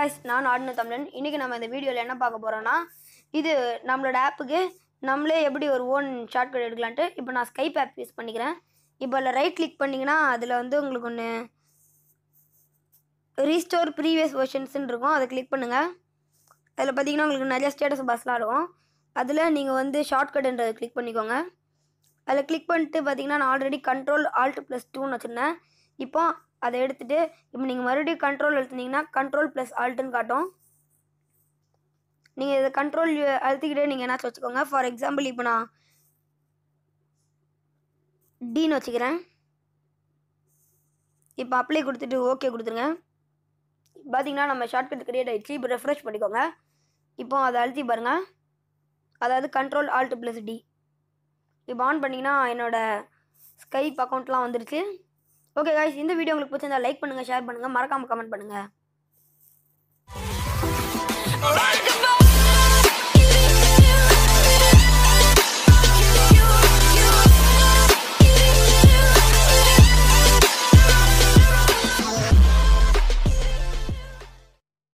guys நான் ஆடின தமிழன் இன்றைக்கி நம்ம இந்த வீடியோவில் என்ன பார்க்க போகிறோன்னா இது நம்மளோட ஆப்புக்கு நம்மளே எப்படி ஒரு ஓன் ஷார்ட்கட் எடுக்கலான்ட்டு இப்போ நான் ஸ்கைப் ஆப் யூஸ் பண்ணிக்கிறேன் இப்போ அதில் ரைட் கிளிக் பண்ணிங்கன்னா அதில் வந்து உங்களுக்கு ஒன்று ரீஸ்டோர் ப்ரீவியஸ் வெர்ஷன்ஸ்னு இருக்கும் அதை கிளிக் பண்ணுங்கள் அதில் பார்த்தீங்கன்னா உங்களுக்கு நிறைய ஸ்டேட்டஸ் பாஸ்லாம் இருக்கும் அதில் நீங்கள் வந்து ஷார்ட்கட்ன்றதை கிளிக் பண்ணிக்கோங்க அதில் கிளிக் பண்ணிட்டு பார்த்தீங்கன்னா நான் ஆல்ரெடி கண்ட்ரோல் ஆல்ட் ப்ளஸ் டூன்னு வச்சுருந்தேன் இப்போ அதை எடுத்துகிட்டு இப்போ நீங்கள் மறுபடியும் கண்ட்ரோல் அழுத்துனீங்கன்னா கண்ட்ரோல் ப்ளஸ் ஆல்ட்டுன்னு காட்டும் நீங்கள் இதை கண்ட்ரோல் அழுத்திக்கிட்டே நீங்கள் என்னாச்சும் வச்சுக்கோங்க ஃபார் எக்ஸாம்பிள் இப்போ நான் டீன்னு வச்சுக்கிறேன் இப்போ அப்ளை கொடுத்துட்டு ஓகே கொடுத்துருங்க பார்த்தீங்கன்னா நம்ம ஷார்ட்கட் கிரியேட் ஆகிடுச்சு இப்போ ரெஃப்ரெஷ் பண்ணிக்கோங்க இப்போ அதை அழுத்தி பாருங்கள் அதாவது கண்ட்ரோல் ஆல்ட் ப்ளஸ் டி இப்போ ஆன் பண்ணிங்கன்னா என்னோடய ஸ்கைப் அக்கௌண்ட்லாம் வந்துருச்சு ஓகே காய்ஸ் இந்த வீடியோ உங்களுக்கு பிடிச்சிருந்தா லைக் பண்ணுங்கள் ஷேர் பண்ணுங்கள் மறக்காமல் கமெண்ட் பண்ணுங்கள்